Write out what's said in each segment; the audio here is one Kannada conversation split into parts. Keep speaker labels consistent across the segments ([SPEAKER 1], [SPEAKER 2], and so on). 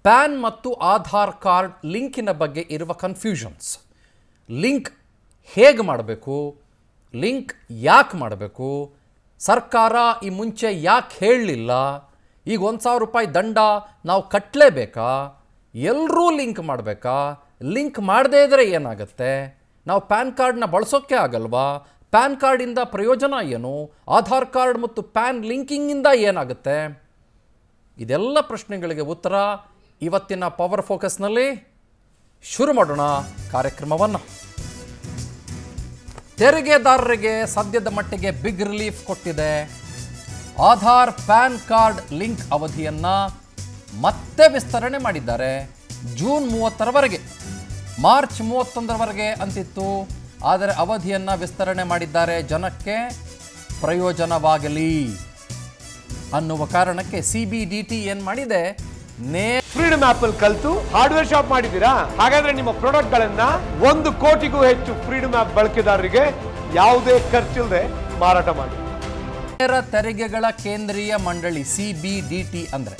[SPEAKER 1] ಪ್ಯಾನ್ ಮತ್ತು ಆಧಾರ್ ಕಾರ್ಡ್ ಲಿಂಕಿನ ಬಗ್ಗೆ ಇರುವ ಕನ್ಫ್ಯೂಷನ್ಸ್ ಲಿಂಕ್ ಹೇಗೆ ಮಾಡಬೇಕು ಲಿಂಕ್ ಯಾಕೆ ಮಾಡಬೇಕು ಸರ್ಕಾರ ಈ ಮುಂಚೆ ಯಾಕೆ ಹೇಳಲಿಲ್ಲ ಈಗ ಒಂದು ಸಾವಿರ ರೂಪಾಯಿ ದಂಡ ನಾವು ಕಟ್ಟಲೇಬೇಕಾ ಎಲ್ಲರೂ ಲಿಂಕ್ ಮಾಡಬೇಕಾ ಲಿಂಕ್ ಮಾಡದೇ ಇದ್ದರೆ ಏನಾಗುತ್ತೆ ನಾವು ಪ್ಯಾನ್ ಕಾರ್ಡ್ನ ಬಳಸೋಕ್ಕೆ ಆಗಲ್ವಾ ಪ್ಯಾನ್ ಕಾರ್ಡಿಂದ ಪ್ರಯೋಜನ ಏನು ಆಧಾರ್ ಕಾರ್ಡ್ ಮತ್ತು ಪ್ಯಾನ್ ಲಿಂಕಿಂಗಿಂದ ಏನಾಗುತ್ತೆ ಇದೆಲ್ಲ ಪ್ರಶ್ನೆಗಳಿಗೆ ಉತ್ತರ ಇವತ್ತಿನ ಪವರ್ ಫೋಕಸ್ನಲ್ಲಿ ಶುರು ಮಾಡೋಣ ಕಾರ್ಯಕ್ರಮವನ್ನು ತೆರಿಗೆದಾರರಿಗೆ ಸದ್ಯದ ಮಟ್ಟಿಗೆ ಬಿಗ್ ರಿಲೀಫ್ ಕೊಟ್ಟಿದೆ ಆಧಾರ್ ಪ್ಯಾನ್ ಕಾರ್ಡ್ ಲಿಂಕ್ ಅವಧಿಯನ್ನು ಮತ್ತೆ ವಿಸ್ತರಣೆ ಮಾಡಿದ್ದಾರೆ ಜೂನ್ ಮೂವತ್ತರವರೆಗೆ ಮಾರ್ಚ್ ಮೂವತ್ತೊಂದರವರೆಗೆ ಅಂತಿತ್ತು ಆದರೆ ಅವಧಿಯನ್ನು ವಿಸ್ತರಣೆ ಮಾಡಿದ್ದಾರೆ ಜನಕ್ಕೆ ಪ್ರಯೋಜನವಾಗಲಿ ಅನ್ನುವ ಕಾರಣಕ್ಕೆ ಸಿ ಬಿ ಡಿ ಟಿ ಏನು ಮಾಡಿದೆ ನೇ
[SPEAKER 2] ಫ್ರೀಡಮ್ ಆಪ್ ಅಲ್ಲಿ ಕಲ್ತು ಹಾರ್ಡ್ವೇರ್ ಶಾಪ್ ಮಾಡಿದ್ದೀರಾ ಹಾಗಾದ್ರೆ ನಿಮ್ಮ ಪ್ರಾಡಕ್ಟ್ ಗಳನ್ನ ಒಂದು ಕೋಟಿಗೂ ಹೆಚ್ಚು ಫ್ರೀಡಮ್ ಆಪ್ ಬಳಕೆದಾರರಿಗೆ ಯಾವುದೇ ಖರ್ಚಿಲ್ಲದೆ ಮಾರಾಟ ಮಾಡಿ
[SPEAKER 1] ನೇರ ತೆರಿಗೆಗಳ ಕೇಂದ್ರೀಯ ಮಂಡಳಿ ಸಿ ಬಿ ಡಿ ಟಿ ಅಂದರೆ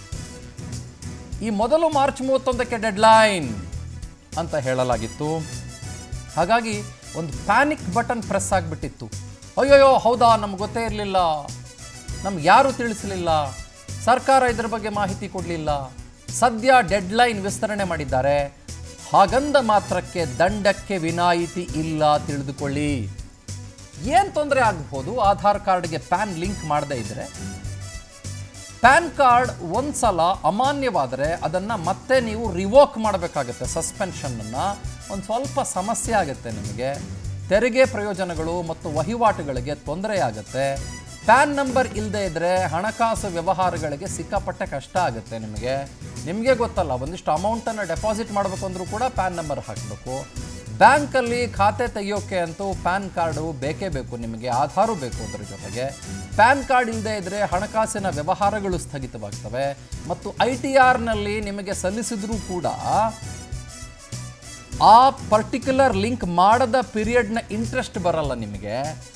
[SPEAKER 1] ಈ ಮೊದಲು ಮಾರ್ಚ್ ಮೂವತ್ತೊಂದಕ್ಕೆ ಡೆಡ್ಲೈನ್ ಅಂತ ಹೇಳಲಾಗಿತ್ತು ಹಾಗಾಗಿ ಒಂದು ಪ್ಯಾನಿಕ್ ಬಟನ್ ಪ್ರೆಸ್ ಆಗಿಬಿಟ್ಟಿತ್ತು ಅಯ್ಯೋಯ್ಯೋ ಹೌದಾ ನಮ್ಗೆ ಗೊತ್ತೇ ಇರಲಿಲ್ಲ ನಮ್ಗೆ ಯಾರೂ ತಿಳಿಸಲಿಲ್ಲ ಸರ್ಕಾರ ಇದ್ರ ಬಗ್ಗೆ ಮಾಹಿತಿ ಕೊಡಲಿಲ್ಲ ಸದ್ಯ ಡೆಡ್ಲೈನ್ ವಿಸ್ತರಣೆ ಮಾಡಿದ್ದಾರೆ ಹಾಗಂದ ಮಾತ್ರಕ್ಕೆ ದಂಡಕ್ಕೆ ವಿನಾಯಿತಿ ಇಲ್ಲ ತಿಳಿದುಕೊಳ್ಳಿ ಏನು ತೊಂದರೆ ಆಗಬಹುದು ಆಧಾರ್ ಕಾರ್ಡ್ಗೆ ಪ್ಯಾನ್ ಲಿಂಕ್ ಮಾಡದೇ ಇದ್ದರೆ ಪ್ಯಾನ್ ಕಾರ್ಡ್ ಒಂದು ಸಲ ಅಮಾನ್ಯವಾದರೆ ಅದನ್ನು ಮತ್ತೆ ನೀವು ರಿವೋಕ್ ಮಾಡಬೇಕಾಗತ್ತೆ ಸಸ್ಪೆನ್ಷನ್ನನ್ನು ಒಂದು ಸ್ವಲ್ಪ ಸಮಸ್ಯೆ ಆಗುತ್ತೆ ನಿಮಗೆ ತೆರಿಗೆ ಪ್ರಯೋಜನಗಳು ಮತ್ತು ವಹಿವಾಟುಗಳಿಗೆ ತೊಂದರೆ ಆಗುತ್ತೆ ಪ್ಯಾನ್ ನಂಬರ್ ಇಲ್ಲದೆ ಇದ್ದರೆ ಹಣಕಾಸು ವ್ಯವಹಾರಗಳಿಗೆ ಸಿಕ್ಕಾಪಟ್ಟೆ ಕಷ್ಟ ಆಗುತ್ತೆ ನಿಮಗೆ ನಿಮಗೆ ಗೊತ್ತಲ್ಲ ಒಂದಿಷ್ಟು ಅಮೌಂಟನ್ನು ಡೆಪಾಸಿಟ್ ಮಾಡಬೇಕು ಅಂದರೂ ಕೂಡ ಪ್ಯಾನ್ ನಂಬರ್ ಹಾಕಬೇಕು ಬ್ಯಾಂಕಲ್ಲಿ ಖಾತೆ ತೆಗೆಯೋಕೆ ಅಂತೂ ಪ್ಯಾನ್ ಕಾರ್ಡು ಬೇಕೇ ಬೇಕು ನಿಮಗೆ ಆಧಾರು ಬೇಕು ಅದರ ಜೊತೆಗೆ ಪ್ಯಾನ್ ಕಾರ್ಡ್ ಇಲ್ಲದೆ ಇದ್ದರೆ ಹಣಕಾಸಿನ ವ್ಯವಹಾರಗಳು ಸ್ಥಗಿತವಾಗ್ತವೆ ಮತ್ತು ಐ ಟಿ ಆರ್ನಲ್ಲಿ ನಿಮಗೆ ಸಲ್ಲಿಸಿದ್ರೂ ಕೂಡ ಆ ಪರ್ಟಿಕ್ಯುಲರ್ ಲಿಂಕ್ ಮಾಡದ ಪೀರಿಯಡ್ನ ಇಂಟ್ರೆಸ್ಟ್ ಬರಲ್ಲ ನಿಮಗೆ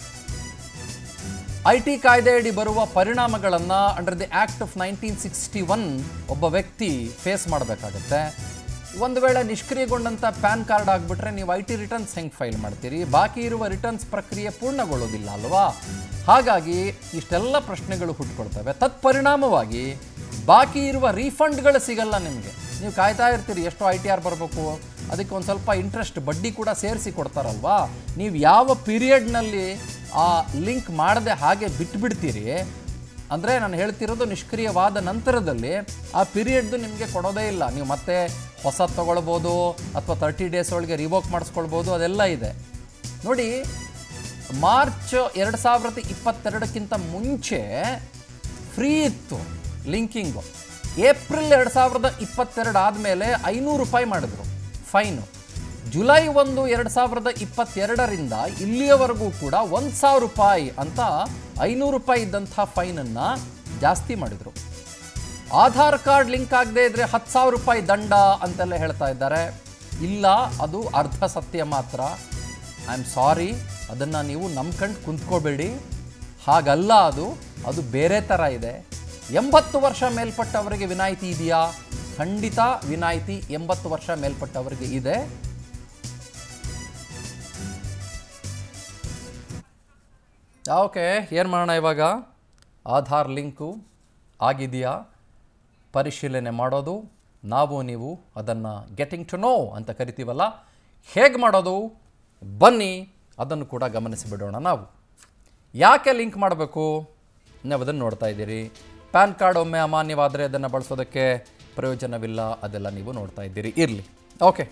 [SPEAKER 1] ಐ ಟಿ ಕಾಯ್ದೆಯಡಿ ಬರುವ ಪರಿಣಾಮಗಳನ್ನು under the act of nineteen sixty one ಒಬ್ಬ ವ್ಯಕ್ತಿ ಫೇಸ್ ಮಾಡಬೇಕಾಗತ್ತೆ ಒಂದು ವೇಳೆ ನಿಷ್ಕ್ರಿಯಗೊಂಡಂಥ ಪ್ಯಾನ್ ಕಾರ್ಡ್ ಆಗಿಬಿಟ್ರೆ ನೀವು ಐ ಟಿ ರಿಟರ್ನ್ಸ್ ಹೆಂಗೆ ಫೈಲ್ ಮಾಡ್ತೀರಿ ಬಾಕಿ ಇರುವ ರಿಟರ್ನ್ಸ್ ಪ್ರಕ್ರಿಯೆ ಪೂರ್ಣಗೊಳ್ಳೋದಿಲ್ಲ ಅಲ್ವಾ ಹಾಗಾಗಿ ಇಷ್ಟೆಲ್ಲ ಪ್ರಶ್ನೆಗಳು ಹುಟ್ಕೊಳ್ತವೆ ತತ್ಪರಿಣಾಮವಾಗಿ ಬಾಕಿ ಇರುವ ರೀಫಂಡ್ಗಳು ಸಿಗಲ್ಲ ನಿಮಗೆ ನೀವು ಕಾಯ್ತಾ ಇರ್ತೀರಿ ಎಷ್ಟು ಐ ಟಿ ಆರ್ ಬರಬೇಕು ಅದಕ್ಕೆ ಒಂದು ಸ್ವಲ್ಪ ಇಂಟ್ರೆಸ್ಟ್ ಬಡ್ಡಿ ಕೂಡ ಸೇರಿಸಿ ಕೊಡ್ತಾರಲ್ವಾ ನೀವು ಯಾವ ಪೀರಿಯಡ್ನಲ್ಲಿ ಆ ಲಿಂಕ್ ಮಾಡದೆ ಹಾಗೆ ಬಿಟ್ಬಿಡ್ತೀರಿ ಅಂದರೆ ನಾನು ಹೇಳ್ತಿರೋದು ನಿಷ್ಕ್ರಿಯವಾದ ನಂತರದಲ್ಲಿ ಆ ಪೀರಿಯಡ್ದು ನಿಮಗೆ ಕೊಡೋದೇ ಇಲ್ಲ ನೀವು ಮತ್ತೆ ಹೊಸದು ತೊಗೊಳ್ಬೋದು ಅಥವಾ ತರ್ಟಿ ಡೇಸ್ ಒಳಗೆ ರಿವೋಕ್ ಮಾಡಿಸ್ಕೊಳ್ಬೋದು ಅದೆಲ್ಲ ಇದೆ ನೋಡಿ ಮಾರ್ಚ್ ಎರಡು ಸಾವಿರದ ಇಪ್ಪತ್ತೆರಡಕ್ಕಿಂತ ಮುಂಚೆ ಫ್ರೀ ಇತ್ತು ಲಿಂಕಿಂಗು ಏಪ್ರಿಲ್ ಎರಡು ಸಾವಿರದ ಇಪ್ಪತ್ತೆರಡು ಆದಮೇಲೆ ಐನೂರು ರೂಪಾಯಿ ಮಾಡಿದ್ರು ಫೈನು ಜುಲೈ ಒಂದು ಎರಡು ಸಾವಿರದ ಇಪ್ಪತ್ತೆರಡರಿಂದ ಇಲ್ಲಿಯವರೆಗೂ ಕೂಡ ಒಂದು ಸಾವಿರ ರೂಪಾಯಿ ಅಂತ ಐನೂರು ರೂಪಾಯಿ ಇದ್ದಂಥ ಫೈನನ್ನು ಜಾಸ್ತಿ ಮಾಡಿದರು ಆಧಾರ್ ಕಾರ್ಡ್ ಲಿಂಕ್ ಆಗದೆ ಇದ್ರೆ ಹತ್ತು ಸಾವಿರ ರೂಪಾಯಿ ದಂಡ ಅಂತೆಲ್ಲ ಹೇಳ್ತಾ ಇದ್ದಾರೆ ಇಲ್ಲ ಅದು ಅರ್ಧ ಸತ್ಯ ಮಾತ್ರ ಐ ಆಮ್ ಸಾರಿ ಅದನ್ನು ನೀವು ನಂಬ್ಕೊಂಡು ಕುಂತ್ಕೋಬೇಡಿ ಹಾಗಲ್ಲ ಅದು ಅದು ಬೇರೆ ಥರ ಇದೆ ಎಂಬತ್ತು ವರ್ಷ ಮೇಲ್ಪಟ್ಟವರಿಗೆ ವಿನಾಯಿತಿ ಇದೆಯಾ ಖಂಡಿತ ವಿನಾಯಿತಿ ಎಂಬತ್ತು ವರ್ಷ ಮೇಲ್ಪಟ್ಟವರಿಗೆ ಇದೆ ಓಕೆ ಏನು ಮಾಡೋಣ ಇವಾಗ ಆಧಾರ್ ಲಿಂಕು ಆಗಿದೆಯಾ ಪರಿಶೀಲನೆ ಮಾಡೋದು ನಾವು ನೀವು ಅದನ್ನು ಗೆಟಿಂಗ್ ಟು ನೋ ಅಂತ ಕರಿತೀವಲ್ಲ ಹೇಗೆ ಮಾಡೋದು ಬನ್ನಿ ಅದನ್ನು ಕೂಡ ಗಮನಿಸಿ ಬಿಡೋಣ ನಾವು ಯಾಕೆ ಲಿಂಕ್ ಮಾಡಬೇಕು ನೀವು ಅದನ್ನು ನೋಡ್ತಾ ಇದ್ದೀರಿ ಪ್ಯಾನ್ ಕಾರ್ಡ್ ಒಮ್ಮೆ ಅಮಾನ್ಯವಾದರೆ ಅದನ್ನು ಬಳಸೋದಕ್ಕೆ ಪ್ರಯೋಜನವಿಲ್ಲ ಅದೆಲ್ಲ ನೀವು ನೋಡ್ತಾ ಇದ್ದೀರಿ ಇರಲಿ ಓಕೆ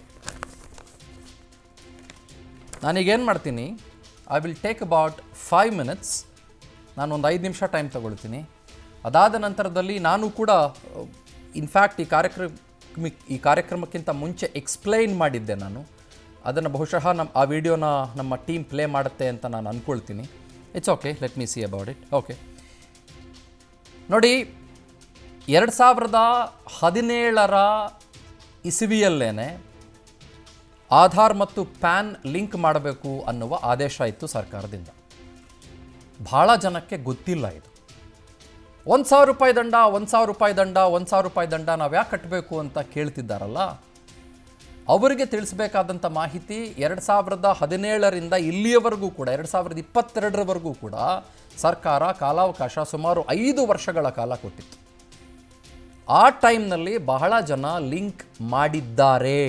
[SPEAKER 1] ನಾನೀಗೇನು ಮಾಡ್ತೀನಿ I will take about five minutes ನಾನು ಒಂದು ಐದು ನಿಮಿಷ ಟೈಮ್ ತಗೊಳ್ತೀನಿ ಅದಾದ ನಂತರದಲ್ಲಿ ನಾನು ಕೂಡ ಇನ್ಫ್ಯಾಕ್ಟ್ ಈ ಕಾರ್ಯಕ್ರಮ ಈ ಕಾರ್ಯಕ್ರಮಕ್ಕಿಂತ ಮುಂಚೆ ಎಕ್ಸ್ಪ್ಲೈನ್ ಮಾಡಿದ್ದೆ ನಾನು ಅದನ್ನು ಬಹುಶಃ ನಮ್ಮ ಆ ವಿಡಿಯೋನ ನಮ್ಮ ಟೀಮ್ ಪ್ಲೇ ಮಾಡುತ್ತೆ ಅಂತ ನಾನು ಅಂದ್ಕೊಳ್ತೀನಿ it's okay let me see about it okay ನೋಡಿ ಎರಡು ಸಾವಿರದ ಹದಿನೇಳರ ಇಸವಿಯಲ್ಲೇನೆ ಆಧಾರ್ ಮತ್ತು ಪ್ಯಾನ್ ಲಿಂಕ್ ಮಾಡಬೇಕು ಅನ್ನುವ ಆದೇಶ ಇತ್ತು ಸರ್ಕಾರದಿಂದ ಭಾಳ ಜನಕ್ಕೆ ಗೊತ್ತಿಲ್ಲ ಇದು ಒಂದು ಸಾವಿರ ರೂಪಾಯಿ ದಂಡ ಒಂದು ಸಾವಿರ ರೂಪಾಯಿ ದಂಡ ಒಂದು ಸಾವಿರ ರೂಪಾಯಿ ದಂಡ ನಾವು ಯಾಕೆ ಕಟ್ಟಬೇಕು ಅಂತ ಕೇಳ್ತಿದ್ದಾರಲ್ಲ ಅವರಿಗೆ ತಿಳಿಸಬೇಕಾದಂಥ ಮಾಹಿತಿ ಎರಡು ಸಾವಿರದ ಹದಿನೇಳರಿಂದ ಇಲ್ಲಿಯವರೆಗೂ ಕೂಡ ಎರಡು ಸಾವಿರದ ಇಪ್ಪತ್ತೆರಡರವರೆಗೂ ಕೂಡ ಸರ್ಕಾರ ಕಾಲಾವಕಾಶ ಸುಮಾರು ಐದು ವರ್ಷಗಳ ಕಾಲ ಕೊಟ್ಟಿತ್ತು ಆ ಟೈಮ್ನಲ್ಲಿ ಬಹಳ ಜನ ಲಿಂಕ್ ಮಾಡಿದ್ದಾರೆ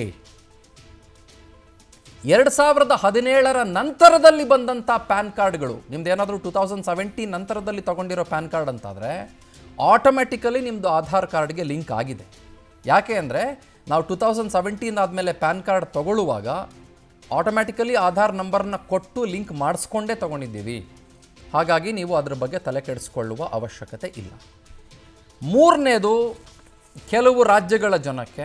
[SPEAKER 1] ಎರಡು ಸಾವಿರದ ಹದಿನೇಳರ ನಂತರದಲ್ಲಿ ಬಂದಂಥ ಪ್ಯಾನ್ ಕಾರ್ಡ್ಗಳು ನಿಮ್ದು ಏನಾದರೂ ಟೂ ತೌಸಂಡ್ ಸೆವೆಂಟೀನ್ ನಂತರದಲ್ಲಿ ತಗೊಂಡಿರೋ ಪ್ಯಾನ್ ಕಾರ್ಡ್ ಅಂತಾದರೆ ಆಟೋಮೆಟಿಕಲಿ ನಿಮ್ಮದು ಆಧಾರ್ ಕಾರ್ಡ್ಗೆ ಲಿಂಕ್ ಆಗಿದೆ ಯಾಕೆ ಅಂದರೆ ನಾವು ಟೂ ತೌಸಂಡ್ ಸೆವೆಂಟೀನ್ ಆದಮೇಲೆ ಪ್ಯಾನ್ ಕಾರ್ಡ್ ತಗೊಳ್ಳುವಾಗ ಆಟೋಮ್ಯಾಟಿಕಲಿ ಆಧಾರ್ ನಂಬರ್ನ ಕೊಟ್ಟು ಲಿಂಕ್ ಮಾಡಿಸ್ಕೊಂಡೇ ತಗೊಂಡಿದ್ದೀವಿ ಹಾಗಾಗಿ ನೀವು ಅದ್ರ ಬಗ್ಗೆ ತಲೆ ಕೆಡಿಸ್ಕೊಳ್ಳುವ ಅವಶ್ಯಕತೆ ಇಲ್ಲ ಮೂರನೇದು ಕೆಲವು ರಾಜ್ಯಗಳ ಜನಕ್ಕೆ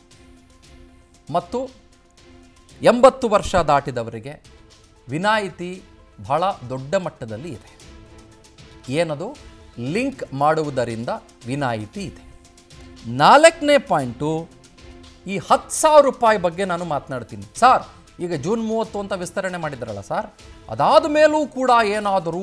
[SPEAKER 1] ಮತ್ತು ಎಂಬತ್ತು ವರ್ಷ ದಾಟಿದವರಿಗೆ ವಿನಾಯಿತಿ ಬಹಳ ದೊಡ್ಡ ಮಟ್ಟದಲ್ಲಿ ಇದೆ ಏನದು ಲಿಂಕ್ ಮಾಡುವುದರಿಂದ ವಿನಾಯಿತಿ ಇದೆ ನಾಲ್ಕನೇ ಪಾಯಿಂಟು ಈ ಹತ್ತು ಸಾವಿರ ರೂಪಾಯಿ ಬಗ್ಗೆ ನಾನು ಮಾತನಾಡ್ತೀನಿ ಸರ್ ಈಗ ಜೂನ್ ಮೂವತ್ತು ಅಂತ ವಿಸ್ತರಣೆ ಮಾಡಿದ್ರಲ್ಲ ಸರ್ ಅದಾದ ಮೇಲೂ ಕೂಡ ಏನಾದರೂ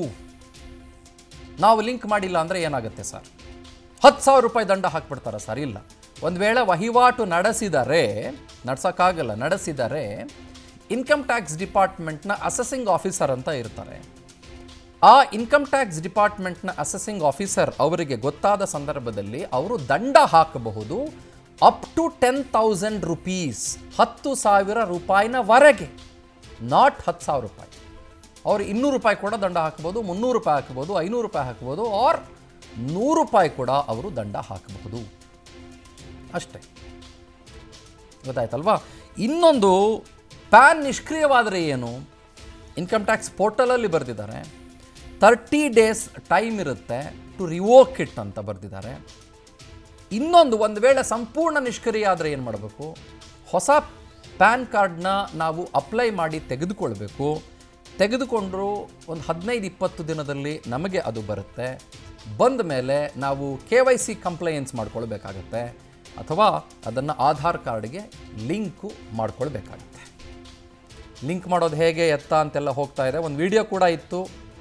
[SPEAKER 1] ನಾವು ಲಿಂಕ್ ಮಾಡಿಲ್ಲ ಅಂದರೆ ಏನಾಗುತ್ತೆ ಸರ್ ಹತ್ತು ಸಾವಿರ ರೂಪಾಯಿ ದಂಡ ಹಾಕ್ಬಿಡ್ತಾರ ಸರ್ ಇಲ್ಲ ಒಂದು ವೇಳೆ ವಹಿವಾಟು ನಡೆಸಿದರೆ ನಡ್ಸೋಕ್ಕಾಗಲ್ಲ ನಡೆಸಿದರೆ ಇನ್ಕಮ್ ಟ್ಯಾಕ್ಸ್ ಡಿಪಾರ್ಟ್ಮೆಂಟ್ನ ಅಸೆಸಿಂಗ್ ಆಫೀಸರ್ ಅಂತ ಇರ್ತಾರೆ ಆ ಇನ್ಕಮ್ ಟ್ಯಾಕ್ಸ್ ಡಿಪಾರ್ಟ್ಮೆಂಟ್ನ ಅಸೆಸಿಂಗ್ ಆಫೀಸರ್ ಅವರಿಗೆ ಗೊತ್ತಾದ ಸಂದರ್ಭದಲ್ಲಿ ಅವರು ದಂಡ ಹಾಕಬಹುದು up to ten thousand rupees ಹತ್ತು ಸಾವಿರ ರೂಪಾಯಿನವರೆಗೆ ನಾಟ್ ಹತ್ತು ಸಾವಿರ ರೂಪಾಯಿ ಅವ್ರು ಇನ್ನೂರು ರೂಪಾಯಿ ಕೂಡ ದಂಡ ಹಾಕ್ಬೋದು ಮುನ್ನೂರು ರೂಪಾಯಿ ಹಾಕ್ಬೋದು ಐನೂರು ರೂಪಾಯಿ ಹಾಕ್ಬೋದು ಆರ್ ನೂರು ರೂಪಾಯಿ ಕೂಡ ಅವರು ದಂಡ ಹಾಕಬಹುದು ಅಷ್ಟೇ ಗೊತ್ತಾಯ್ತಲ್ವಾ ಇನ್ನೊಂದು ಪ್ಯಾನ್ ನಿಷ್ಕ್ರಿಯವಾದರೆ ಏನು ಇನ್ಕಮ್ ಟ್ಯಾಕ್ಸ್ ಪೋರ್ಟಲಲ್ಲಿ ಬರೆದಿದ್ದಾರೆ ತರ್ಟಿ ಡೇಸ್ ಟೈಮ್ ಇರುತ್ತೆ ಟು ರಿವೋಕ್ ಇಟ್ ಅಂತ ಬರೆದಿದ್ದಾರೆ ಇನ್ನೊಂದು ಒಂದು ವೇಳೆ ಸಂಪೂರ್ಣ ನಿಷ್ಕ್ರಿಯ ಆದರೆ ಏನು ಮಾಡಬೇಕು ಹೊಸ ಪ್ಯಾನ್ ಕಾರ್ಡ್ನ ನಾವು ಅಪ್ಲೈ ಮಾಡಿ ತೆಗೆದುಕೊಳ್ಬೇಕು ತೆಗೆದುಕೊಂಡ್ರು ಒಂದು ಹದಿನೈದು ಇಪ್ಪತ್ತು ದಿನದಲ್ಲಿ ನಮಗೆ ಅದು ಬರುತ್ತೆ ಬಂದ ಮೇಲೆ ನಾವು ಕೆ ವೈ ಸಿ ಕಂಪ್ಲೈನ್ಸ್ ಮಾಡ್ಕೊಳ್ಬೇಕಾಗತ್ತೆ ಅಥವಾ ಅದನ್ನು ಆಧಾರ್ ಕಾರ್ಡ್ಗೆ ಲಿಂಕು ಮಾಡ್ಕೊಳ್ಬೇಕಾಗತ್ತೆ ಲಿಂಕ್ ಮಾಡೋದು ಹೇಗೆ ಎತ್ತ ಅಂತೆಲ್ಲ ಹೋಗ್ತಾ ಇದೆ ಒಂದು ವಿಡಿಯೋ ಕೂಡ ಇತ್ತು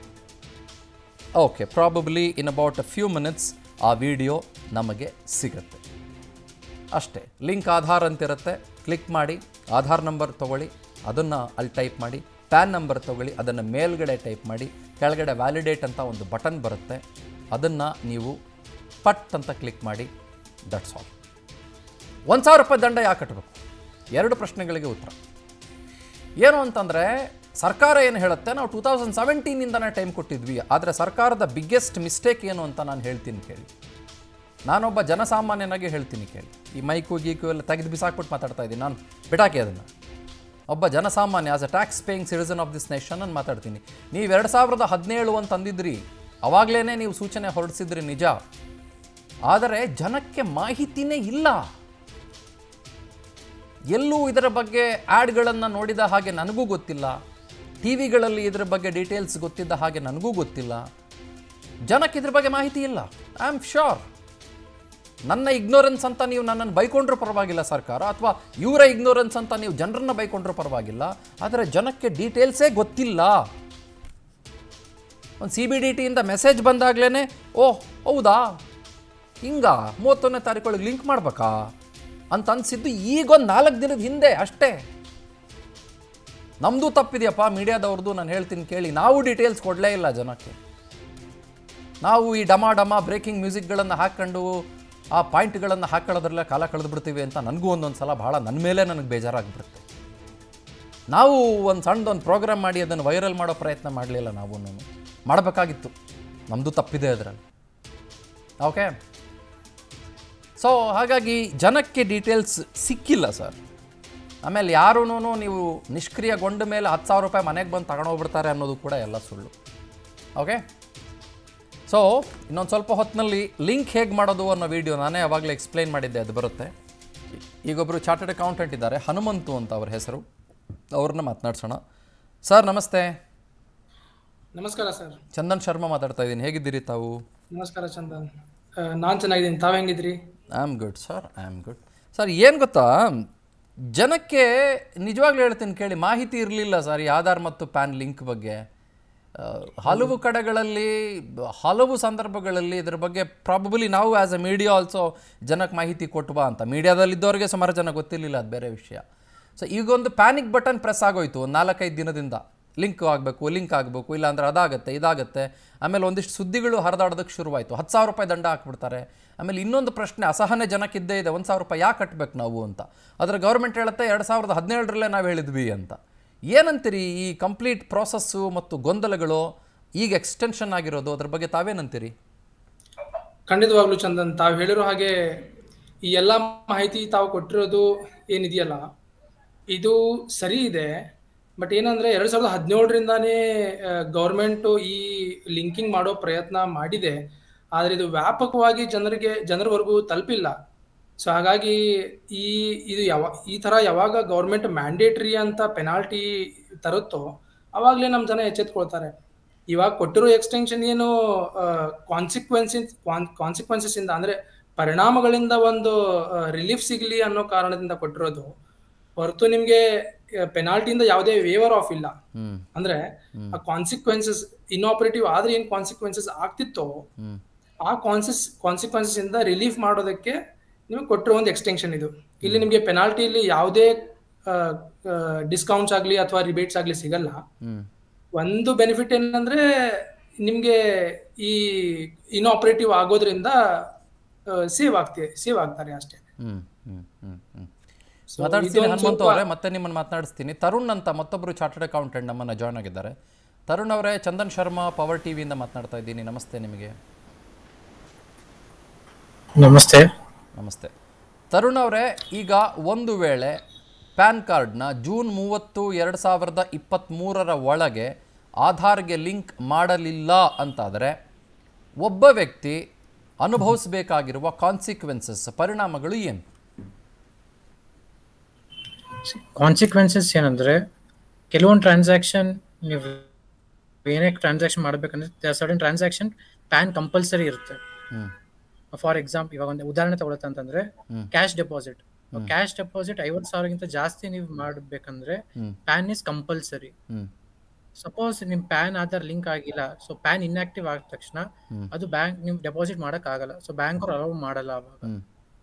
[SPEAKER 1] okay probably in about a few minutes ಆ ವಿಡಿಯೋ ನಮಗೆ ಸಿಗುತ್ತೆ ಅಷ್ಟೇ ಲಿಂಕ್ ಆಧಾರ್ ಅಂತಿರುತ್ತೆ ಕ್ಲಿಕ್ ಮಾಡಿ ಆಧಾರ್ ನಂಬರ್ ತೊಗೊಳ್ಳಿ ಅದನ್ನು ಅಲ್ಲಿ ಟೈಪ್ ಮಾಡಿ ಪ್ಯಾನ್ ನಂಬರ್ ತೊಗೊಳ್ಳಿ ಅದನ್ನು ಮೇಲ್ಗಡೆ ಟೈಪ್ ಮಾಡಿ ಕೆಳಗಡೆ ವ್ಯಾಲಿಡೇಟ್ ಅಂತ ಒಂದು ಬಟನ್ ಬರುತ್ತೆ ಅದನ್ನು ನೀವು ಪಟ್ ಅಂತ ಕ್ಲಿಕ್ ಮಾಡಿ ದಟ್ಸ್ ಆಲ್ ಒಂದು ಸಾವಿರ ರೂಪಾಯಿ ದಂಡ ಯಾಕೆ ಕಟ್ಟಬೇಕು ಎರಡು ಪ್ರಶ್ನೆಗಳಿಗೆ ಉತ್ತರ ಏನು ಅಂತಂದರೆ ಸರ್ಕಾರ ಏನು ಹೇಳುತ್ತೆ ನಾವು ಟೂ ತೌಸಂಡ್ ಸೆವೆಂಟೀನಿಂದನೇ ಟೈಮ್ ಕೊಟ್ಟಿದ್ವಿ ಆದರೆ ಸರ್ಕಾರದ ಬಿಗ್ಗೆಸ್ಟ್ ಮಿಸ್ಟೇಕ್ ಏನು ಅಂತ ನಾನು ಹೇಳ್ತೀನಿ ಕೇಳಿ ನಾನೊಬ್ಬ ಜನಸಾಮಾನ್ಯನಾಗಿ ಹೇಳ್ತೀನಿ ಕೇಳಿ ಈ ಮೈಕು ಗೀಕು ಎಲ್ಲ ತೆಗೆದು ಬಿಸಾಕ್ಬಿಟ್ಟು ಮಾತಾಡ್ತಾ ಇದ್ದೀನಿ ನಾನು ಬಿಟಾಕಿ ಅದನ್ನು ಒಬ್ಬ ಜನಸಾಮಾನ್ಯ as a tax paying citizen of this nation ನಾನು ಮಾತಾಡ್ತೀನಿ ನೀವು ಎರಡು ಸಾವಿರದ ಹದಿನೇಳು ಅಂತ ಅಂದಿದ್ರಿ ಅವಾಗಲೇ ನೀವು ಸೂಚನೆ ಹೊರಡಿಸಿದ್ರಿ ನಿಜ ಆದರೆ ಜನಕ್ಕೆ ಮಾಹಿತಿನೇ ಇಲ್ಲ ಎಲ್ಲೂ ಇದರ ಬಗ್ಗೆ ಆ್ಯಡ್ಗಳನ್ನು ನೋಡಿದ ಹಾಗೆ ನನಗೂ ಗೊತ್ತಿಲ್ಲ ಟಿ ವಿಗಳಲ್ಲಿ ಇದರ ಬಗ್ಗೆ ಡೀಟೇಲ್ಸ್ ಗೊತ್ತಿದ್ದ ಹಾಗೆ ನನಗೂ ಗೊತ್ತಿಲ್ಲ ಜನಕ್ಕೆ ಇದ್ರ ಬಗ್ಗೆ ಮಾಹಿತಿ ಇಲ್ಲ ಐ ಆಮ್ ಶ್ಯೂರ್ ನನ್ನ ಇಗ್ನೋರೆನ್ಸ್ ಅಂತ ನೀವು ನನ್ನನ್ನು ಬೈಕೊಂಡ್ರೂ ಪರವಾಗಿಲ್ಲ ಸರ್ಕಾರ ಅಥವಾ ಇವರ ಇಗ್ನೋರೆನ್ಸ್ ಅಂತ ನೀವು ಜನರನ್ನ ಬೈಕೊಂಡ್ರೂ ಪರವಾಗಿಲ್ಲ ಆದರೆ ಜನಕ್ಕೆ ಡೀಟೇಲ್ಸೇ ಗೊತ್ತಿಲ್ಲ ಒಂದು ಸಿ ಬಿ ಡಿ ಟಿಯಿಂದ ಮೆಸೇಜ್ ಬಂದಾಗಲೇ ಓಹ್ ಹೌದಾ ಹಿಂಗ ಮೂವತ್ತೊಂದನೇ ತಾರೀಕೊಳಗೆ ಲಿಂಕ್ ಮಾಡ್ಬೇಕಾ ಅಂತ ಅನಿಸಿದ್ದು ಈಗೊಂದು ನಾಲ್ಕು ದಿನದ ಹಿಂದೆ ಅಷ್ಟೇ ನಮ್ಮದು ತಪ್ಪಿದೆಯಪ್ಪ ಮೀಡಿಯಾದವ್ರದ್ದು ನಾನು ಹೇಳ್ತೀನಿ ಕೇಳಿ ನಾವು ಡೀಟೇಲ್ಸ್ ಕೊಡಲೇ ಇಲ್ಲ ಜನಕ್ಕೆ ನಾವು ಈ ಡಮ ಡಮ ಬ್ರೇಕಿಂಗ್ ಮ್ಯೂಸಿಕ್ಗಳನ್ನು ಹಾಕ್ಕೊಂಡು ಆ ಪಾಯಿಂಟ್ಗಳನ್ನು ಹಾಕೊಳ್ಳೋದ್ರಲ್ಲೇ ಕಾಲ ಕಳೆದು ಬಿಡ್ತೀವಿ ಅಂತ ನನಗೂ ಒಂದೊಂದು ಸಲ ಭಾಳ ನನ್ನ ಮೇಲೆ ನನಗೆ ಬೇಜಾರಾಗ್ಬಿಡುತ್ತೆ ನಾವು ಒಂದು ಸಣ್ಣದೊಂದು ಪ್ರೋಗ್ರಾಮ್ ಮಾಡಿ ಅದನ್ನು ವೈರಲ್ ಮಾಡೋ ಪ್ರಯತ್ನ ಮಾಡಲಿಲ್ಲ ನಾವು ಮಾಡಬೇಕಾಗಿತ್ತು ನಮ್ಮದು ತಪ್ಪಿದೆ ಅದರಲ್ಲಿ ಓಕೆ ಸೊ ಹಾಗಾಗಿ ಜನಕ್ಕೆ ಡೀಟೇಲ್ಸ್ ಸಿಕ್ಕಿಲ್ಲ ಸರ್ ಆಮೇಲೆ ಯಾರೂ ನೀವು ನಿಷ್ಕ್ರಿಯಗೊಂಡ ಮೇಲೆ ಹತ್ತು ಸಾವಿರ ರೂಪಾಯಿ ಮನೆಗೆ ಬಂದು ತಗೊಂಡೋಗ್ಬಿಡ್ತಾರೆ ಅನ್ನೋದು ಕೂಡ ಎಲ್ಲ ಸುಳ್ಳು ಓಕೆ ಸೊ ಇನ್ನೊಂದು ಸ್ವಲ್ಪ ಹೊತ್ತಿನಲ್ಲಿ ಲಿಂಕ್ ಹೇಗೆ ಮಾಡೋದು ಅನ್ನೋ ವಿಡಿಯೋ ನಾನೇ ಅವಾಗಲೇ ಎಕ್ಸ್ಪ್ಲೈನ್ ಮಾಡಿದ್ದೆ ಅದು ಬರುತ್ತೆ ಈಗೊಬ್ಬರು ಚಾರ್ಟರ್ಡ್ ಅಕೌಂಟೆಂಟ್ ಇದ್ದಾರೆ ಹನುಮಂತು ಅಂತ ಅವ್ರ ಹೆಸರು ಅವ್ರನ್ನ ಮಾತನಾಡ್ಸೋಣ ಸರ್ ನಮಸ್ತೆ
[SPEAKER 3] ನಮಸ್ಕಾರ ಸರ್
[SPEAKER 1] ಚಂದನ್ ಶರ್ಮಾ ಮಾತಾಡ್ತಾ ಇದ್ದೀನಿ ಹೇಗಿದ್ದೀರಿ ತಾವು
[SPEAKER 3] ನಮಸ್ಕಾರ ಚಂದನ್ ನಾನು ಚೆನ್ನಾಗಿದ್ದೀನಿ ತಾವು ಹೆಂಗಿದ್ರಿ
[SPEAKER 1] I am good sir I am good sir ಏನು ಗೊತ್ತಾ ಜನಕ್ಕೆ ನಿಜವಾಗ್ಲೂ ಹೇಳ್ತೀನಿ ಕೇಳಿ ಮಾಹಿತಿ ಇರಲಿಲ್ಲ ಸರ್ ಈ ಆಧಾರ್ ಮತ್ತು ಪ್ಯಾನ್ ಲಿಂಕ್ ಬಗ್ಗೆ ಆ, ಹಲವು ಕಡೆಗಳಲ್ಲಿ ಬ- ಹಲವು ಸಂದರ್ಭಗಳಲ್ಲಿ ಇದ್ರ ಬಗ್ಗೆ ಪ್ರಾಬಬಲಿ ನಾವು ಆ್ಯಸ್ ಅ ಮೀಡಿಯಾ ಆಲ್ಸೋ ಜನಕ್ಕೆ ಮಾಹಿತಿ ಕೊಟ್ವಾ ಅಂತ ಮೀಡಿಯಾದಲ್ಲಿದ್ದವ್ರಿಗೆ ಸುಮಾರು ಜನ ಗೊತ್ತಿರಲಿಲ್ಲ ಅದು ಬೇರೆ ವಿಷಯ ಸೊ ಈಗೊಂದು ಪ್ಯಾನಿಕ್ ಬಟನ್ ಪ್ರೆಸ್ ಆಗೋಯ್ತು ಒಂದು ನಾಲ್ಕೈದು ದಿನದಿಂದ ಲಿಂಕ್ ಆಗಬೇಕು ಲಿಂಕ್ ಆಗಬೇಕು ಇಲ್ಲಾಂದ್ರೆ ಅದಾಗತ್ತೆ ಇದಾಗತ್ತೆ ಆಮೇಲೆ ಒಂದಿಷ್ಟು ಸುದ್ದಿಗಳು ಹರಿದಾಡೋದಕ್ಕೆ ಶುರುವಾಯಿತು ಹತ್ತು ಸಾವಿರ ರೂಪಾಯಿ ದಂಡ ಹಾಕ್ಬಿಡ್ತಾರೆ ಆಮೇಲೆ ಇನ್ನೊಂದು ಪ್ರಶ್ನೆ ಅಸಹನೆ ಜನಕ್ಕಿದ್ದೇ ಇದೆ ಒಂದು ಸಾವಿರ ರೂಪಾಯಿ ಯಾಕೆ ಕಟ್ಟಬೇಕು ನಾವು ಅಂತ ಆದರೆ ಗೌರ್ಮೆಂಟ್ ಹೇಳುತ್ತೆ ಎರಡು ಸಾವಿರದ ಹದಿನೇಳರಲ್ಲೇ ನಾವು ಹೇಳಿದ್ವಿ ಅಂತ ಏನಂತೀರಿ ಈ ಕಂಪ್ಲೀಟ್ ಪ್ರಾಸೆಸ್ಸು ಮತ್ತು ಗೊಂದಲಗಳು ಈಗ ಎಕ್ಸ್ಟೆನ್ಷನ್ ಆಗಿರೋದು ಅದ್ರ ಬಗ್ಗೆ ತಾವೇನಂತೀರಿ
[SPEAKER 3] ಖಂಡಿತವಾಗ್ಲೂ ಚಂದನ್ ತಾವು ಹೇಳಿರೋ ಹಾಗೆ ಈ ಎಲ್ಲ ಮಾಹಿತಿ ತಾವು ಕೊಟ್ಟಿರೋದು ಏನಿದೆಯಲ್ಲ ಇದು ಸರಿ ಇದೆ ಬಟ್ ಏನಂದ್ರೆ ಎರಡ್ ಸಾವಿರದ ಹದಿನೇಳರಿಂದಾನೇ ಗೌರ್ಮೆಂಟ್ ಈ ಲಿಂಕಿಂಗ್ ಮಾಡೋ ಪ್ರಯತ್ನ ಮಾಡಿದೆ ಆದ್ರೆ ಇದು ವ್ಯಾಪಕವಾಗಿ ಜನರಿಗೆ ಜನರವರೆಗೂ ತಲುಪಿಲ್ಲ ಸೊ ಹಾಗಾಗಿ ಈ ಇದು ಯಾವ ಈ ತರ ಯಾವಾಗ ಗೌರ್ಮೆಂಟ್ ಮ್ಯಾಂಡೇಟ್ರಿ ಅಂತ ಪೆನಾಲ್ಟಿ ತರುತ್ತೋ ಅವಾಗಲೇ ನಮ್ಮ ಜನ ಎಚ್ಚೆತ್ಕೊಳ್ತಾರೆ ಇವಾಗ ಕೊಟ್ಟಿರೋ ಎಕ್ಸ್ಟೆನ್ಷನ್ ಏನು ಕಾನ್ಸಿಕ್ವೆನ್ಸಿಸ್ ಕಾನ್ಸಿಕ್ವೆನ್ಸಸ್ ಇಂದ ಅಂದ್ರೆ ಪರಿಣಾಮಗಳಿಂದ ಒಂದು ರಿಲೀಫ್ ಸಿಗ್ಲಿ ಅನ್ನೋ ಕಾರಣದಿಂದ ಕೊಟ್ಟಿರೋದು ಹೊರತು ನಿಮ್ಗೆ ಪೆನಾಲ್ಟಿಯಿಂದ ಯಾವುದೇ ವೇವರ್ ಆಫ್ ಇಲ್ಲ
[SPEAKER 1] ಹ್ಮ್
[SPEAKER 3] ಅಂದ್ರೆ ಆ ಕಾನ್ಸಿಕ್ವೆನ್ಸಸ್ ಇನ್ಆಪರೇಟಿವ್ ಆದ್ರೆ ಏನ್ ಕಾನ್ಸಿಕ್ವೆನ್ಸಸ್ ಆಗ್ತಿತ್ತೋ
[SPEAKER 1] ಹ್ಮ್
[SPEAKER 3] ಆ ಕಾನ್ಸಿಸ್ ಕಾನ್ಸಿಕ್ವೆನ್ಸಸ್ ಇಂದ ರಿಲೀಫ್ ಮಾಡೋದಕ್ಕೆ ನಿಮಗೆ ಕೊಟ್ಟಿರೋ ಒಂದು ಎಕ್ಸ್ಟೆನ್ಷನ್ ಇದು ಇಲ್ಲಿ ನಿಮಗೆ ಪೆನಾಲ್ಟಿಲಿ ಯಾವುದೇ ಡಿಸ್ಕೌಂಟ್ಸ್ ಆಗಲಿ ಅಥವಾ ರಿಬೇಟ್ಸ್ ಆಗಲಿ ಸಿಗಲ್ಲ
[SPEAKER 1] ಹ್ಮ್
[SPEAKER 3] ಒಂದು ಬೆನಿಫಿಟ್ ಏನಂದ್ರೆ ನಿಮ್ಗೆ ಈ ಇನ್ಆಪರೇಟಿವ್ ಆಗೋದ್ರಿಂದ ಸೇವ್ ಆಗ್ತಿದೆ ಸೇವ್ ಆಗ್ತಾರೆ ಅಷ್ಟೇ
[SPEAKER 1] ಹ್ಮ್ ಹ್ಮ್ ಹ್ಮ್ ಹ್ಮ್
[SPEAKER 3] So,
[SPEAKER 1] ಮಾತಾಡ್ತೀನಿ
[SPEAKER 3] ಇದೊಂದು
[SPEAKER 1] ಹನುಮಂತ
[SPEAKER 3] ಸ್ವಲ್ಪ-
[SPEAKER 1] ಅವರೇ ಮತ್ತೆ ನಿಮ್ಮನ್ನು ಮಾತನಾಡಿಸ್ತೀನಿ ತರುಣ್ ಅಂತ ಮತ್ತೊಬ್ಬರು ಚಾರ್ಟರ್ಡ್ ಅಕೌಂಟೆಂಟ್ ನಮ್ಮನ್ನು ಜಾಯ್ನ್ ಆಗಿದ್ದಾರೆ ತರುಣ್ ಅವರೇ ಚಂದನ್ ಶರ್ಮಾ ಪವರ್ ಟಿವಿಯಿಂದ ಮಾತನಾಡ್ತಾ ಇದ್ದೀನಿ ನಮಸ್ತೆ ನಿಮಗೆ
[SPEAKER 4] ನಮಸ್ತೆ
[SPEAKER 1] ನಮಸ್ತೆ ತರುಣ್ ಅವರೇ ಈಗ ಒಂದು ವೇಳೆ ಪ್ಯಾನ್ ಕಾರ್ಡ್ನ ಜೂನ್ ಮೂವತ್ತು ಎರಡು ಸಾವಿರದ ಇಪ್ಪತ್ತ್ಮೂರರ ಒಳಗೆ ಆಧಾರ್ಗೆ ಲಿಂಕ್ ಮಾಡಲಿಲ್ಲ ಅಂತಾದರೆ ಒಬ್ಬ ವ್ಯಕ್ತಿ ಅನುಭವಿಸಬೇಕಾಗಿರುವ ಕಾನ್ಸಿಕ್ವೆನ್ಸಸ್ ಪರಿಣಾಮಗಳು ಏನು
[SPEAKER 4] ಕಾನ್ಸಿಕ್ವೆನ್ಸಸ್ ಏನಂದ್ರೆ ಕೆಲವೊಂದು ಟ್ರಾನ್ಸಾಕ್ಷನ್ ನೀವು ಏನೇ ಟ್ರಾನ್ಸಾಕ್ಷನ್ ಮಾಡ್ಬೇಕಂದ್ರೆ ಸಡನ್ ಟ್ರಾನ್ಸಾಕ್ಷನ್ ಪ್ಯಾನ್ ಕಂಪಲ್ಸರಿ ಇರುತ್ತೆ
[SPEAKER 1] ಹ್ಮ್
[SPEAKER 4] ಫಾರ್ ಎಕ್ಸಾಂಪಲ್ ಇವಾಗ ಒಂದು ಉದಾಹರಣೆ ತಗೊಳತ್ತೆ ಅಂತಂದ್ರೆ ಕ್ಯಾಶ್ ಡೆಪಾಸಿಟ್ ಕ್ಯಾಶ್ ಡೆಪಾಸಿಟ್ ಐವತ್ತು ಸಾವಿರಗಿಂತ ಜಾಸ್ತಿ ನೀವು ಮಾಡ್ಬೇಕಂದ್ರೆ
[SPEAKER 1] hmm.
[SPEAKER 4] PAN is compulsory
[SPEAKER 1] hmm
[SPEAKER 4] suppose ನಿಮ್ ಪ್ಯಾನ್ ಆಧಾರ್ ಲಿಂಕ್ ಆಗಿಲ್ಲ ಸೊ ಪ್ಯಾನ್ ಇನ್ಆಕ್ಟಿವ್ ಆದ ತಕ್ಷಣ
[SPEAKER 1] ಹ್ಮ್.
[SPEAKER 4] ಅದು ಬ್ಯಾಂಕ್ ನೀವು ಡೆಪಾಸಿಟ್ ಮಾಡಕ್ ಆಗಲ್ಲ ಸೊ ಬ್ಯಾಂಕ್ ಅವ್ರು ಅಲೌ ಮಾಡಲ್ಲ ಅವಾಗ
[SPEAKER 1] ಹ್ಮ್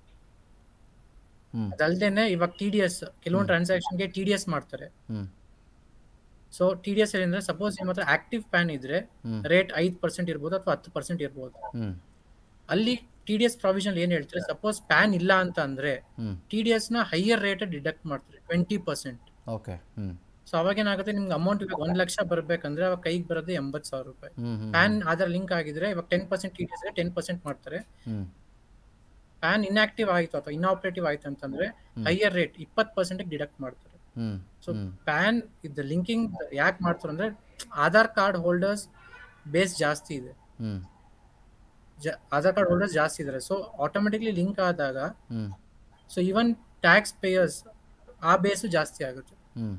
[SPEAKER 1] ಹ್ಮ್
[SPEAKER 4] ಅದಲ್ದೇನೆ ಇವಾಗ ಟಿ ಡಿ ಎಸ್ ಕೆಲವೊಂದು ಟ್ರಾನ್ಸಾಕ್ಷನ್ಗೆ ಟಿ ಡಿ ಎಸ್ ಮಾಡ್ತಾರೆ
[SPEAKER 1] hmm
[SPEAKER 4] so T D S ಅಂದ್ರೆ ಸಪೋಸ್ ನಿಮ್ಮ ಹತ್ರ ಆಕ್ಟಿವ್ ಪ್ಯಾನ್ ಇದ್ರೆ
[SPEAKER 1] ಹ್ಮ್.
[SPEAKER 4] ರೇಟ್ ಐದು ಪರ್ಸೆಂಟ್ ಇರ್ಬೋದು ಅಥವಾ ಹತ್ತು ಪರ್ಸೆಂಟ್ ಇರ್ಬೋದು
[SPEAKER 1] ಹ್ಮ್
[SPEAKER 4] ಅಲ್ಲಿ ಟಿ ಡಿ ಎಸ್ ಪ್ರಾವಿಷನ್ ಏನ್ ಹೇಳ್ತಾರೆ ಸಪೋಸ್ ಪ್ಯಾನ್ ಇಲ್ಲ ಅಂತ ಅಂದ್ರೆ
[SPEAKER 1] ಹ್ಮ್
[SPEAKER 4] ಟಿ ಡಿ ಎಸ್ ನ ಹೈಯರ್ ರೇಟ್ ಡಿಡಕ್ಟ್ ಮಾಡ್ತಾರೆ twenty percent
[SPEAKER 1] okay hmm
[SPEAKER 4] so ಅವಾಗ ಏನಾಗುತ್ತೆ ನಿಮ್ಗೆ ಅಮೌಂಟ್ ಇವಾಗ ಒಂದ್ ಲಕ್ಷ ಬರ್ಬೇಕಂದ್ರೆ ಅವಾಗ ಕೈಗೆ ಬರೋದು ಎಂಬತ್ತು ಸಾವಿರ ರೂಪಾಯಿ
[SPEAKER 1] hmm hmm
[SPEAKER 4] PAN Aadhaar link ಆಗಿದ್ರೆ ಇವಾಗ ten percent T D S ten percent ಮಾಡ್ತಾರೆ
[SPEAKER 1] ಹ್ಮ್
[SPEAKER 4] ಪ್ಯಾನ್ ಇನ್ಆಕ್ಟಿವ್ ಆಯ್ತು ಅಥವಾ ಇನ್ಆಪರೇಟಿವ್ ಆಯ್ತು ಅಂತಂದ್ರೆ ಹೈಯರ್ ರೇಟ್ ಇಪ್ಪತ್ತು ಪರ್ಸೆಂಟ್ ಡಿಡಕ್ಟ್ ಮಾಡ್ತಾರೆ
[SPEAKER 1] ಹ್ಮ್
[SPEAKER 4] ಸೊ ಪ್ಯಾನ್ ಇದು ಲಿಂಕಿಂಗ್ ಯಾಕೆ ಮಾಡ್ತಾರೆ ಅಂದ್ರೆ ಆಧಾರ್ ಕಾರ್ಡ್ ಹೋಲ್ಡರ್ಸ್ ಬೇಸ್ ಜಾಸ್ತಿ ಇದೆ
[SPEAKER 1] ಹ್ಮ್
[SPEAKER 4] ಜ- ಆಧಾರ್ ಕಾರ್ಡ್ ಹೋಲ್ಡರ್ಸ್ ಜಾಸ್ತಿ ಇದ್ದಾರೆ ಸೊ ಆಟೋಮೆಟಿಕ್ಲಿ ಲಿಂಕ್ ಆದಾಗ
[SPEAKER 1] hmm
[SPEAKER 4] so even tax payers ಆ ಬೇಸು ಜಾಸ್ತಿ ಆಗುತ್ತೆ
[SPEAKER 1] ಹ್ಮ್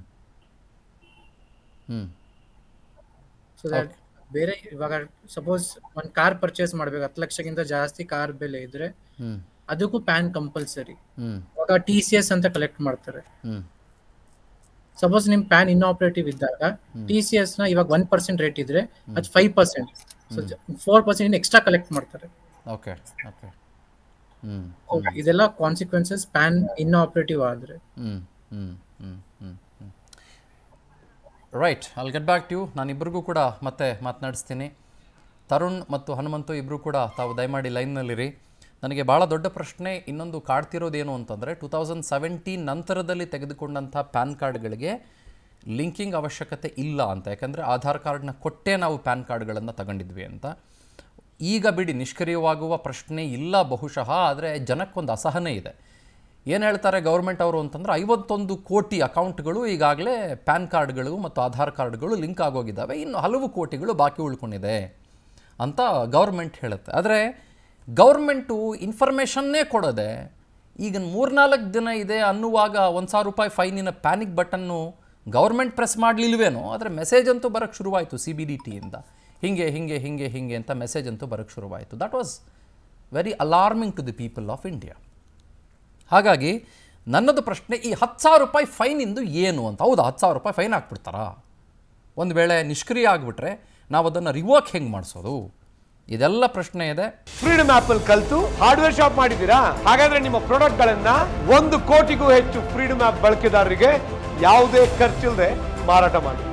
[SPEAKER 1] ಹ್ಮ್
[SPEAKER 4] ಸೊ ದಟ್ ಬೇರೆ ಇವಾಗ ಸಪೋಸ್ ಒಂದು ಕಾರ್ ಪರ್ಚೇಸ್ ಮಾಡ್ಬೇಕು ಹತ್ತು ಲಕ್ಷಕ್ಕಿಂತ ಜಾಸ್ತಿ ಕಾರ್ ಬೆಲೆ ಇದ್ರೆ
[SPEAKER 1] ಹ್ಮ್
[SPEAKER 4] ಅದಕ್ಕೂ ಪ್ಯಾನ್ ಕಂಪಲ್ಸರಿ
[SPEAKER 1] ಹ್ಮ್
[SPEAKER 4] ಇವಾಗ ಟಿ ಸಿ ಎಸ್ ಅಂತ ಕಲೆಕ್ಟ್ ಮಾಡ್ತಾರೆ
[SPEAKER 1] ಹ್ಮ್
[SPEAKER 4] ಸಪೋಸ್ ನಿಮ್ ಪ್ಯಾನ್ ಇನ್ಆಪರೇಟಿವ್ ಇದ್ದಾಗ ಟಿ ಸಿ ಎಸ್ ನ ಇವಾಗ ಒನ್ ಪರ್ಸೆಂಟ್ ರೇಟ್ ಇದ್ರೆ ಅದು five percent so four percent extra collect ಮಾಡ್ತಾರೆ
[SPEAKER 1] ಓಕೆ ಓಕೆ ಹ್ಮ್
[SPEAKER 4] So, ಇದೆಲ್ಲ ಕಾನ್ಸಿಕ್ವೆನ್ಸಸ್ ಪ್ಯಾನ್ ಇನ್ಆಪರೇಟಿವ್ ಆದ್ರೆ
[SPEAKER 1] hmm hmm hmm hmm hmm right I'll get back to ನಾನು ಇಬ್ಬರಿಗೂ ಕೂಡ ಮತ್ತೆ ಮಾತನಾಡಿಸ್ತೀನಿ ತರುಣ್ ಮತ್ತು ಹನುಮಂತು ಇಬ್ಬರು ಕೂಡ ತಾವು ದಯಮಾಡಿ ಲೈನ್ನಲ್ಲಿರಿ ನನಗೆ ಭಾಳ ದೊಡ್ಡ ಪ್ರಶ್ನೆ ಇನ್ನೊಂದು ಕಾಡ್ತಿರೋದೇನು ಅಂತಂದರೆ ಟೂ ತೌಸಂಡ್ ಸೆವೆಂಟೀನ್ ನಂತರದಲ್ಲಿ ತೆಗೆದುಕೊಂಡಂಥ ಪ್ಯಾನ್ ಕಾರ್ಡ್ಗಳಿಗೆ ಲಿಂಕಿಂಗ್ ಅವಶ್ಯಕತೆ ಇಲ್ಲ ಅಂತ ಯಾಕಂದರೆ ಆಧಾರ್ ಕಾರ್ಡ್ನ ಕೊಟ್ಟೇ ನಾವು ಪ್ಯಾನ್ ಕಾರ್ಡ್ಗಳನ್ನು ತಗೊಂಡಿದ್ವಿ ಅಂತ ಈಗ ಬಿಡಿ ನಿಷ್ಕ್ರಿಯವಾಗುವ ಪ್ರಶ್ನೆ ಇಲ್ಲ ಬಹುಶಃ ಆದರೆ ಜನಕ್ಕೊಂದು ಅಸಹನೆ ಇದೆ ಏನು ಹೇಳ್ತಾರೆ ಗೌರ್ಮೆಂಟ್ ಅವರು ಅಂತಂದ್ರೆ ಐವತ್ತೊಂದು ಕೋಟಿ ಅಕೌಂಟ್ಗಳು ಈಗಾಗಲೇ ಪ್ಯಾನ್ ಕಾರ್ಡ್ಗಳು ಮತ್ತು ಆಧಾರ್ ಕಾರ್ಡ್ಗಳು ಲಿಂಕ್ ಆಗೋಗಿದ್ದಾವೆ ಇನ್ನು ಹಲವು ಕೋಟಿಗಳು ಬಾಕಿ ಉಳ್ಕೊಂಡಿದೆ ಅಂತ ಗೌರ್ಮೆಂಟ್ ಹೇಳುತ್ತೆ ಆದರೆ ಗೌರ್ಮೆಂಟು ಇನ್ಫಾರ್ಮೇಷನ್ನೇ ಕೊಡೋದೆ ಈಗ ಮೂರ್ನಾಲ್ಕು ದಿನ ಇದೆ ಅನ್ನುವಾಗ ಒಂದು ಸಾವಿರ ರೂಪಾಯಿ ಫೈನಿನ ಪ್ಯಾನಿಕ್ ಬಟನ್ನು ಗೌರ್ಮೆಂಟ್ ಪ್ರೆಸ್ ಮಾಡಲಿಲ್ವೇನೋ ಆದರೆ ಮೆಸೇಜ್ ಅಂತೂ ಬರೋಕ್ಕೆ ಶುರುವಾಯಿತು ಸಿ ಬಿ ಡಿ ಟಿಯಿಂದ ಹಿಂಗೆ ಹಿಂಗೆ ಹಿಂಗೆ ಹಿಂಗೆ ಅಂತ ಮೆಸೇಜ್ ಅಂತೂ ಬರೋಕ್ಕೆ ಶುರುವಾಯಿತು that was very alarming to the people of India ಹಾಗಾಗಿ ನನ್ನದು ಪ್ರಶ್ನೆ ಈ ಹತ್ತು ಸಾವಿರ ರೂಪಾಯಿ ಫೈನಿಂದು ಏನು ಅಂತ ಹೌದಾ ಹತ್ತು ಸಾವಿರ ರೂಪಾಯಿ ಫೈನ್ ಹಾಕ್ಬಿಡ್ತಾರಾ ಒಂದು ವೇಳೆ ನಿಷ್ಕ್ರಿಯ ಆಗಿಬಿಟ್ರೆ ನಾವು ಅದನ್ನು ರಿವೋಕ್ ಹೆಂಗೆ ಮಾಡಿಸೋದು ಇದೆಲ್ಲ ಪ್ರಶ್ನೆ ಇದೆ
[SPEAKER 2] ಫ್ರೀಡಮ್ ಆಪ್ ಅಲ್ಲಿ ಕಲ್ತು ಹಾರ್ಡ್ವೇರ್ ಶಾಪ್ ಮಾಡಿದ್ದೀರಾ ಹಾಗಾದ್ರೆ ನಿಮ್ಮ ಪ್ರಾಡಕ್ಟ್ ಗಳನ್ನ ಒಂದು ಕೋಟಿಗೂ ಹೆಚ್ಚು ಫ್ರೀಡಮ್ ಆಪ್ ಬಳಕೆದಾರರಿಗೆ ಯಾವುದೇ ಖರ್ಚಿಲ್ಲದೆ ಮಾರಾಟ ಮಾಡಿ